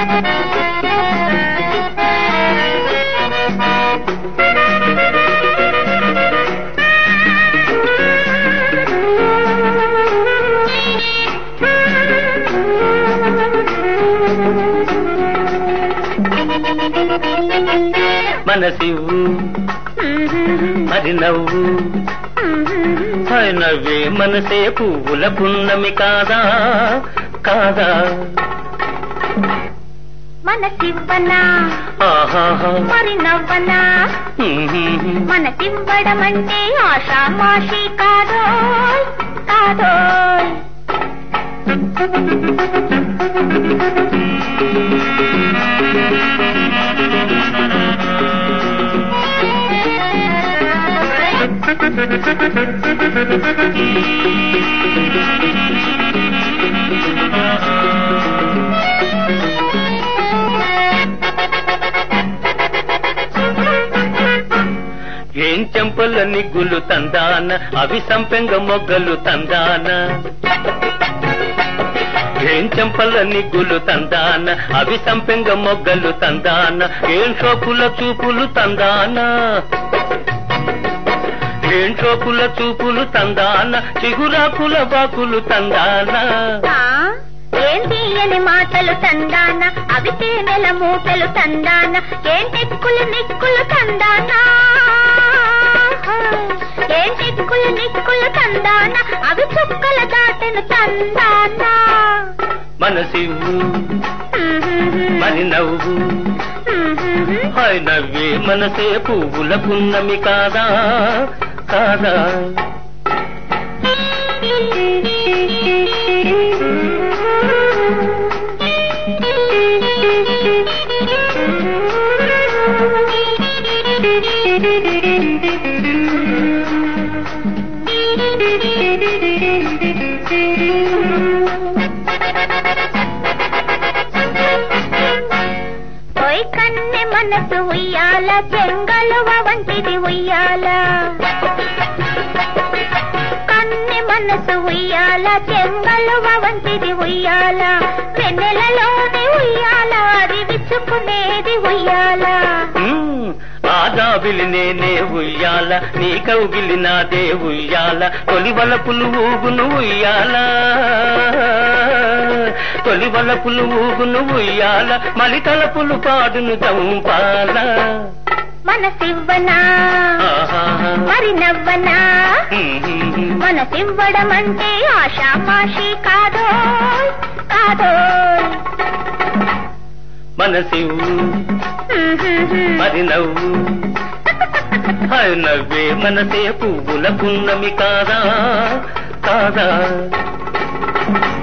మనసివ్వు మరి నవ్వు హాయ్ నవ్వే మనసే పువ్వుల పున్నమి కాదా కాదా మనసివ్వనా ఆహాహా మరి నవ్వనా మ్మ్. మనసివ్వడం అంటే ఆషామాషి కాదోయ్ కాదోయ్ ఏం చెంపల నిగ్గులు తందాన అవి సంపెంగ మొగ్గలు తందాన ఏం చెంపల నిగ్గులు తందాన అవి సంపెంగ మొగ్గలు తందాన ఏం షోపుల చూపులు తందాన ఏం షోపుల చూపులు తందాన చిగురాకుల బాకులు తందాన ఆ, ఏం తీయని మాటలు తందాన అవి తేనెల మూటలు తందాన ఏం టెక్కులు నిక్కులు తందాన ఏం టెక్కులు నిక్కులు తందాన అవి చుక్కల దాటెను తందాన మనసివ్వు మరి నవ్వు హాయ్ నవ్వే మనసే పువ్వుల పున్నమి కాదా కాదా ఓయ్ కన్నె మనసు ఉయ్యాల చెంగలువ వంటిది ఉయ్యాల కన్నె మనసు ఉయ్యాల చెంగలువ వంటిది ఉయ్యాల వెన్నెలలోని ఉయ్యాల అది విచ్చుకునేది ఉయ్యాల మ్మ్. ఆ జాబిలి నేనే ఉయ్యాల నీ కౌగిలి నాదే ఉయ్యాల తొలి వలపులు ఊగును ఉయ్యాల తొలి వలపులు ఊగును ఉయ్యాల మలి తలపులు పాడును చంపాల మనసివ్వనా ఆహాహా. మరి నవ్వనా మ్మ్. మనసివ్వడం అంటే ఆషామాషి కాదోయ్ కాదోయ్ మనసివ్వు మరి నవ్వు హాయ్ నవ్వే మనసే పువ్వుల పున్నమి కాదా కాదా